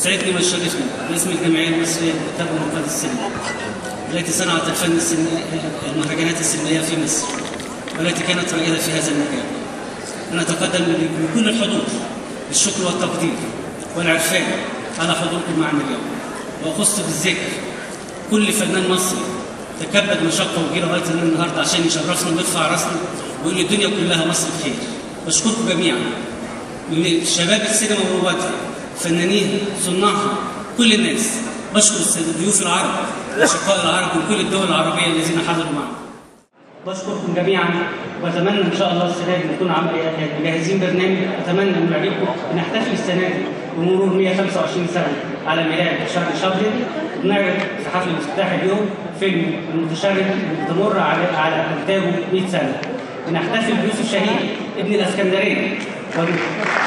يسعدني ويشرفني باسم الجمعيه المصريه للكتاب ونقاد السينما التي صنعت الفن السينمائي المهرجانات السينمائيه في مصر والتي كانت رائده في هذا المكان. انا اتقدم بكل الحضور بالشكر والتقدير والعرفان على حضوركم معنا اليوم واخص بالذكر كل فنان مصري تكبد مشقه وجه لغايه هنا النهارده عشان يشرفنا ويرفع راسنا ويقول الدنيا كلها مصر بخير. بشكركم جميعا من شباب السينما وروادها فنانين صناعها كل الناس بشكر الضيوف العرب الاشقاء العرب من كل الدول العربيه الذين حضروا معنا بشكركم جميعا واتمنى ان شاء الله السنه دي نكون عم- مجهزين برنامج اتمنى ان نعجبكم نحتفل السنه دي بمرور 125 سنه على ميلاد شارلي شابلن ونعرض في حفل افتتاح اليوم فيلم المتشرد اللي تمر على على انتاجه 100 سنه بنحتفل بيوسف شاهين ابن الاسكندريه ون-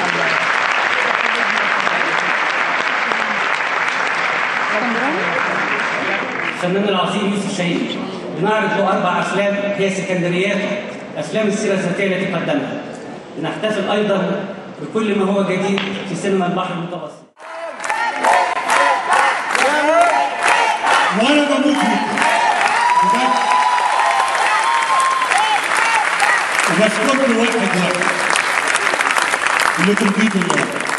الفنان العظيم يوسف شاهين بنعرض له اربع افلام هي سكندرياته افلام السيره الذاتيه التي قدمها بنحتفل ايضا بكل ما هو جديد في سينما البحر المتوسط وانا بموت فيك بجد وبشكركم واحد واحد اللي ترضيكم الله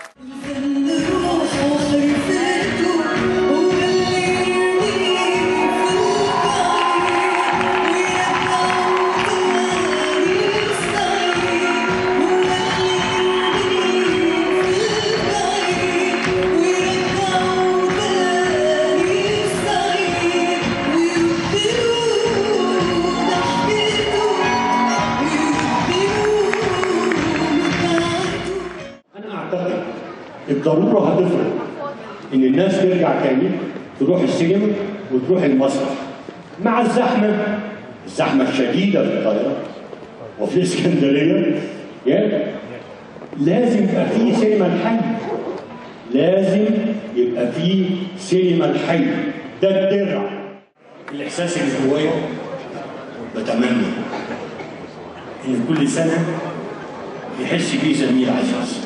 انا اعتقد الضروره هتفرق ان الناس ترجع تاني تروح السينما وتروح المسرح مع الزحمه الزحمه الشديده في القاهره وفي اسكندريه يا لازم يبقى في سينما الحي لازم يبقى في سينما الحي ده الدرع الاحساس اللي جوايا بتمنى ان كل سنه يحس بيه زميل عزيز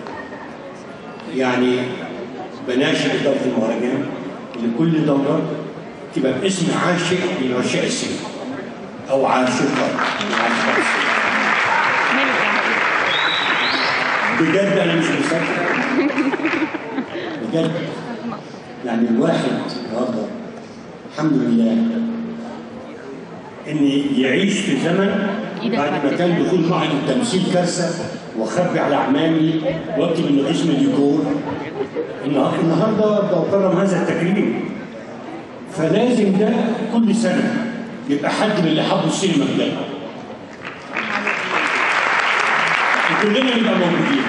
يعني بناشد إدارة المهرجان إن كل دورة تبقى باسم عاشق من عشاق السينما أو عاشقة من عشاق السينما بجد أنا مش مصدق بجد يعني الواحد النهارده الحمد لله ان يعيش في زمن بعد ما كان دخول معهد التمثيل كارثه واخبي على اعمامي واكتب انه اسم ديكور النهار- النهارده بكرم هذا التكريم فلازم ده كل سنه يبقى حد من اللي حبوا السينما بجد وكلنا نبقى موجودين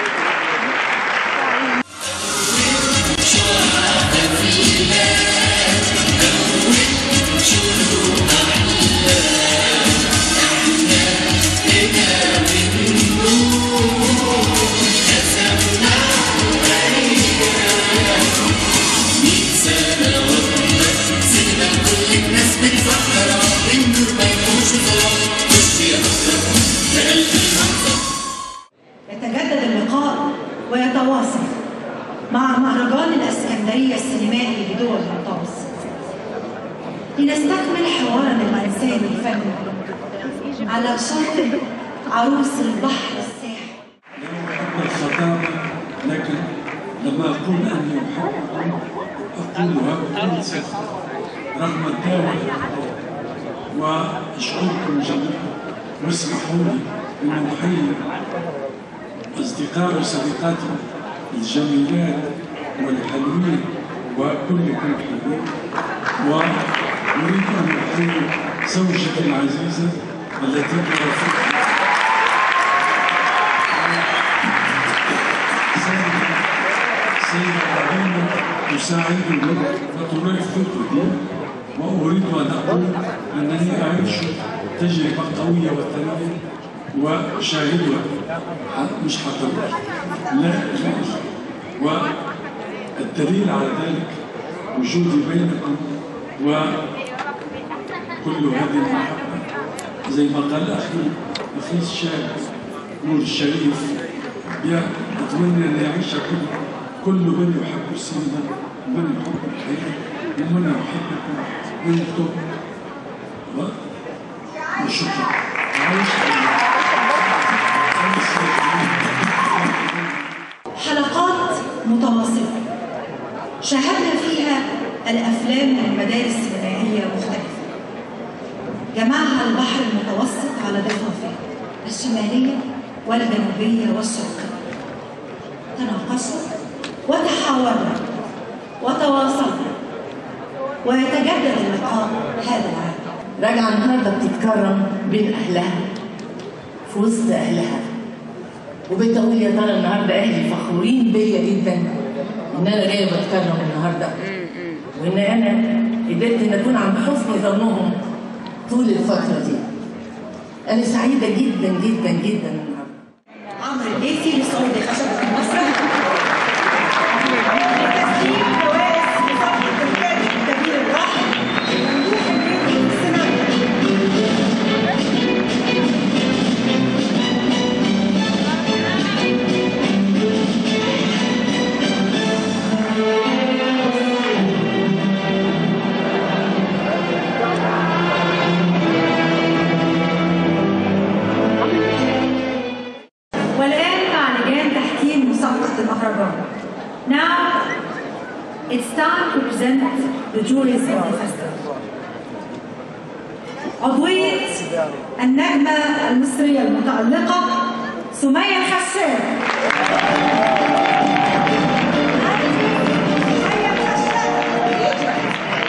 يتجدد اللقاء ويتواصل مع مهرجان الاسكندريه السينمائي بدول المتوسط لنستكمل حوارنا الانساني الفني على شاطئ عروس البحر الساحل لما أحب الخطابة لكن لما أقول أني أحبكم أقولها بكل ثقة رغم الدعوة وأشكركم جميعا واسمحوا لي أن أحيي أصدقاء وصديقاتي الجميلات والحلوين وكلكم حلوين وأريد أن أحيي زوجتي العزيزة التي توفت سيدة عظيمة تساعدني وترافقني وأريد أن أقول أنني أعيش تجربة قوية وثرية وأشاهدها ح- مش حقيقة لا لا والدليل على ذلك وجودي بينكم وكل هذه المحبة زي ما قال أخي أخي الشاب نور الشريف يا أتمنى أن يعيش كل كل من يحب السينما من يحب الحياة ومن يحبكم أنتم و- وشكرا عايش حلقات متواصلة شاهدنا فيها الأفلام من مدارس سينمائية مختلفة جمعها البحر المتوسط على ضفافه الشمالية والجنوبية والشرقية تناقشنا وتحاورنا وتواصلنا ويتجدد اللقاء هذا العام راجعة النهاردة بتتكرم بين أهلها في وسط أهلها وبقيت أقول يا ترى النهاردة أهلي فخورين بيا جدا إن أنا جاية بتكرم النهاردة وإن أنا قدرت إن أكون عند حسن ظنهم طول الفترة دي أنا سعيدة جدا جدا جدا النهاردة عمرو الليثي لصعود خشبة المسرح لتسليم جوائز لفرحة الكاتب الكبير الراحل ممدوح الرياضي السيناريو والآن مع لجان تحكيم مسابقة المهرجان. Now it's time to present the juries of the festival. عضوية النجمة المصرية المتألقة سمية الخشاب. سمية الخشاب.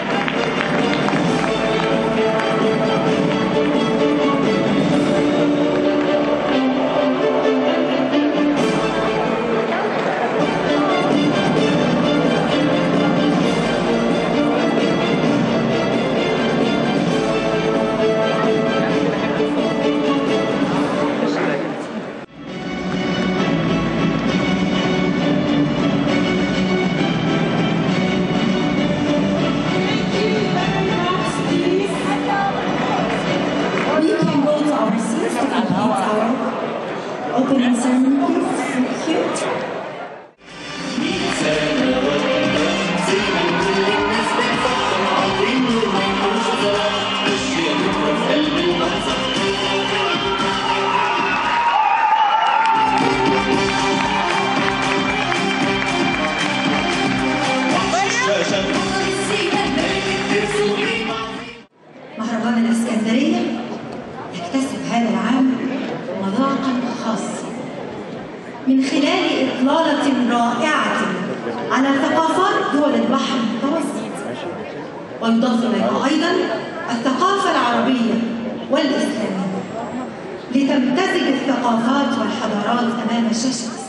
We can go to our seats to complete our opening ceremony. Thank you. مهرجان الإسكندرية يكتسب هذا العام مذاقا خاصا من خلال إطلالة رائعة على ثقافات دول البحر المتوسط ويضاف إليها أيضا الثقافة العربية والإسلامية لتمتزج الثقافات والحضارات أمام شاشة